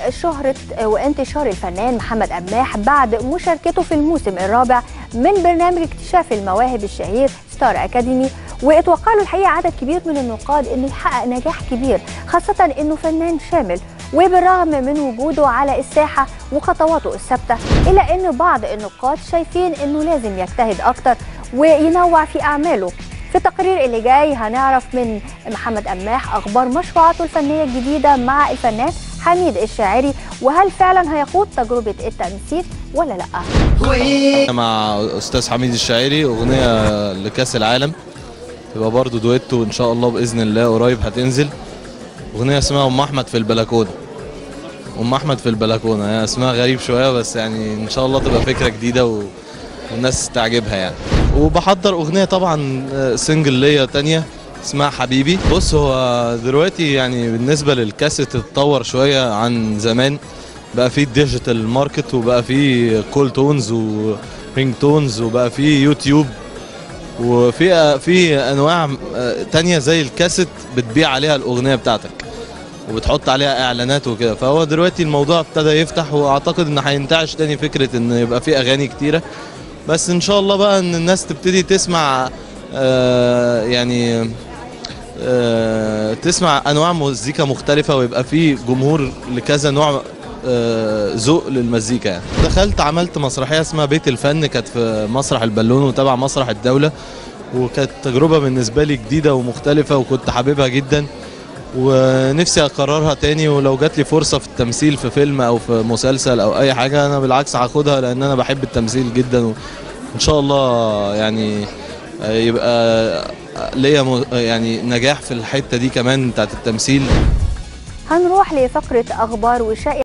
شهرة وانتشار الفنان محمد قماح بعد مشاركته في الموسم الرابع من برنامج اكتشاف المواهب الشهير ستار أكاديمي واتوقع له الحقيقة عدد كبير من النقاد انه يحقق نجاح كبير خاصة انه فنان شامل وبالرغم من وجوده على الساحة وخطواته الثابتة إلا أن بعض النقاد شايفين أنه لازم يجتهد أكتر وينوع في أعماله في التقرير اللي جاي هنعرف من محمد قماح أخبار مشروعاته الفنية الجديدة مع الفنان حميد الشاعري وهل فعلا هيخوض تجربة التمثيل ولا لأ مع استاذ حميد الشاعري اغنيه لكاس العالم تبقى برضو دويتو ان شاء الله باذن الله قريب هتنزل اغنيه اسمها ام احمد في البلكونه ام احمد في البلكونه هي اسمها غريب شويه بس يعني ان شاء الله تبقى فكره جديده و... والناس تعجبها يعني وبحضر اغنيه طبعا آه، سنجل ليا تانية اسمها حبيبي بص هو دلوقتي يعني بالنسبه للكاسيت اتطور شويه عن زمان بقى فيه ديجيتال ماركت وبقى فيه كول تونز ورينج تونز وبقى فيه يوتيوب وفي في انواع آه، تانية زي الكاسيت بتبيع عليها الاغنيه بتاعتك وبتحط عليها اعلانات وكده فهو دلوقتي الموضوع ابتدى يفتح واعتقد ان هينتعش تاني فكره ان يبقى في اغاني كتيره بس ان شاء الله بقى ان الناس تبتدي تسمع آه يعني آه تسمع انواع مزيكا مختلفه ويبقى في جمهور لكذا نوع آه، ذوق للمزيكا يعني دخلت عملت مسرحيه اسمها بيت الفن كانت في مسرح البالون وتبع مسرح الدوله وكانت تجربه بالنسبه لي جديده ومختلفه وكنت حاببها جدا ونفسي اكررها تاني ولو جات لي فرصه في التمثيل في فيلم او في مسلسل او اي حاجه انا بالعكس هاخدها لان انا بحب التمثيل جدا وان شاء الله يعني يبقى ليا م- يعني نجاح في الحته دي كمان بتاعت التمثيل هنروح لفقرة أخبار وشائع